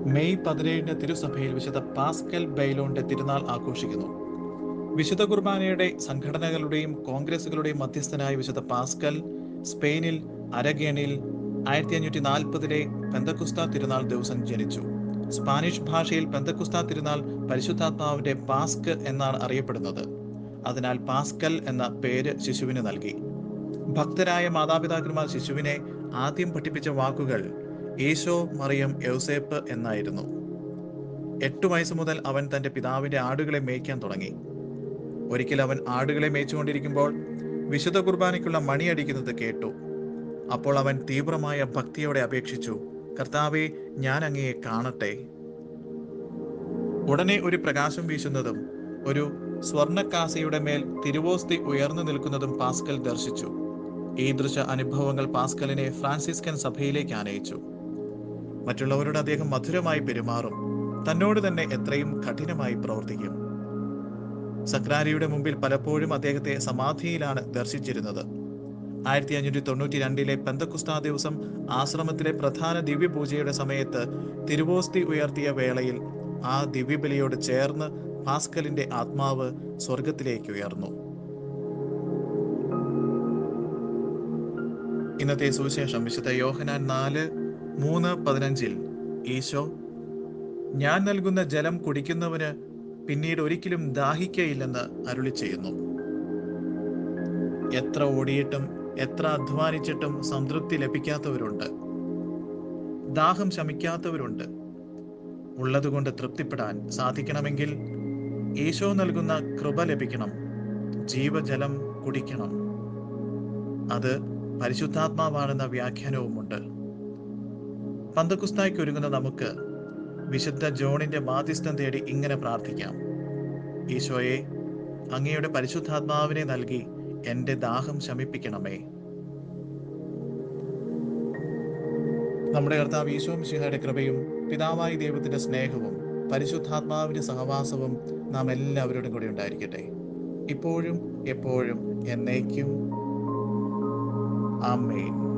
May പതിനേഴിന് തിരുസഭയിൽ വിശുദ്ധ Pascal ബെയ്ലോന്റെ തിരുനാൾ ആഘോഷിക്കുന്നു വിശുദ്ധ കുർബാനയുടെ സംഘടനകളുടെയും കോൺഗ്രസുകളുടെയും മധ്യസ്ഥനായ വിശുദ്ധ പാസ്കൽ സ്പെയിനിൽ അരഗേണിൽ ആയിരത്തി അഞ്ഞൂറ്റി നാൽപ്പതിലെ പെന്തക്കുസ്ത തിരുനാൾ ദിവസം ജനിച്ചു സ്പാനിഷ് ഭാഷയിൽ പെന്തക്കുസ്ത തിരുനാൾ പരിശുദ്ധാത്മാവിന്റെ പാസ്ക് എന്നാണ് അറിയപ്പെടുന്നത് അതിനാൽ പാസ്കൽ എന്ന പേര് ശിശുവിന് നൽകി ഭക്തരായ മാതാപിതാക്കന്മാർ ശിശുവിനെ ആദ്യം പഠിപ്പിച്ച വാക്കുകൾ ഈശോ മറിയം യൗസേപ്പ് എന്നായിരുന്നു എട്ടു വയസ്സ് മുതൽ അവൻ തന്റെ പിതാവിന്റെ ആടുകളെ മേയ്ക്കാൻ തുടങ്ങി ഒരിക്കൽ അവൻ ആടുകളെ മേய்ച്ചുകൊണ്ടിരിക്കുമ്പോൾ വിശുദ്ധ കുർബാനയ്ക്കുള്ള മണിയടിക്കുന്നത് കേട്ടു അപ്പോൾ അവൻ തീവ്രമായ ഭക്തിയോടെ അപേക്ഷിച്ചു കർത്താവെ ഞാൻ അങ്ങയെ കാണട്ടെ ഉടനെ ഒരു പ്രകാശം വീശുന്നതും ഒരു സ്വർണക്കാസയുടെ മേൽ തിരുവോസ്തി ഉയർന്നു നിൽക്കുന്നതും പാസ്കൽ ദർശിച്ചു ഈ ദൃശ അനുഭവങ്ങൾ പാസ്കലിനെ ഫ്രാൻസിസ്കൻ സഭയിലേക്ക് ആനയിച്ചു മറ്റുള്ളവരോട് അദ്ദേഹം മധുരമായി പെരുമാറും തന്നോട് തന്നെ എത്രയും കഠിനമായി പ്രവർത്തിക്കും സക്രാരിയുടെ മുമ്പിൽ പലപ്പോഴും അദ്ദേഹത്തെ സമാധിയിലാണ് ദർശിച്ചിരുന്നത് ആയിരത്തി അഞ്ഞൂറ്റി തൊണ്ണൂറ്റി രണ്ടിലെ പെന്തക്കുസ്താ ദിവസം ആശ്രമത്തിലെ പ്രധാന ദിവ്യപൂജയുടെ സമയത്ത് തിരുവോസ്തി ഉയർത്തിയ വേളയിൽ ആ ദിവ്യബലിയോട് ചേർന്ന് പാസ്കലിന്റെ ആത്മാവ് സ്വർഗത്തിലേക്ക് ഉയർന്നു ഇന്നത്തെ സുവിശേഷം വിശുദ്ധ യോഹനാൻ നാല് മൂന്ന് പതിനഞ്ചിൽ ഈശോ ഞാൻ നൽകുന്ന ജലം കുടിക്കുന്നവന് പിന്നീട് ഒരിക്കലും ദാഹിക്കയില്ലെന്ന് അരുളി ചെയ്യുന്നു എത്ര ഓടിയിട്ടും എത്ര അധ്വാനിച്ചിട്ടും സംതൃപ്തി ലഭിക്കാത്തവരുണ്ട് ദാഹം ശമിക്കാത്തവരുണ്ട് ഉള്ളതുകൊണ്ട് തൃപ്തിപ്പെടാൻ സാധിക്കണമെങ്കിൽ ഈശോ നൽകുന്ന കൃപ ലഭിക്കണം ജീവജലം കുടിക്കണം അത് പരിശുദ്ധാത്മാവാണെന്ന വ്യാഖ്യാനവുമുണ്ട് പന്തക്കുസ്തായ്ക്ക് ഒരുങ്ങുന്ന നമുക്ക് വിശുദ്ധ ജോണിന്റെ മാധ്യസ്ഥം തേടി ഇങ്ങനെ പ്രാർത്ഥിക്കാം ഈശോയെ അങ്ങയുടെ പരിശുദ്ധാത്മാവിനെ നൽകി എന്റെ ദാഹം ശമിപ്പിക്കണമേ നമ്മുടെ കർത്താവ് ഈശോ മിശിഹയുടെ കൃപയും പിതാവായ ദൈവത്തിന്റെ സ്നേഹവും പരിശുദ്ധാത്മാവിന്റെ സഹവാസവും നാം എല്ലാവരോടും കൂടി ഉണ്ടായിരിക്കട്ടെ ഇപ്പോഴും എപ്പോഴും എന്നേക്കും ആമേൻ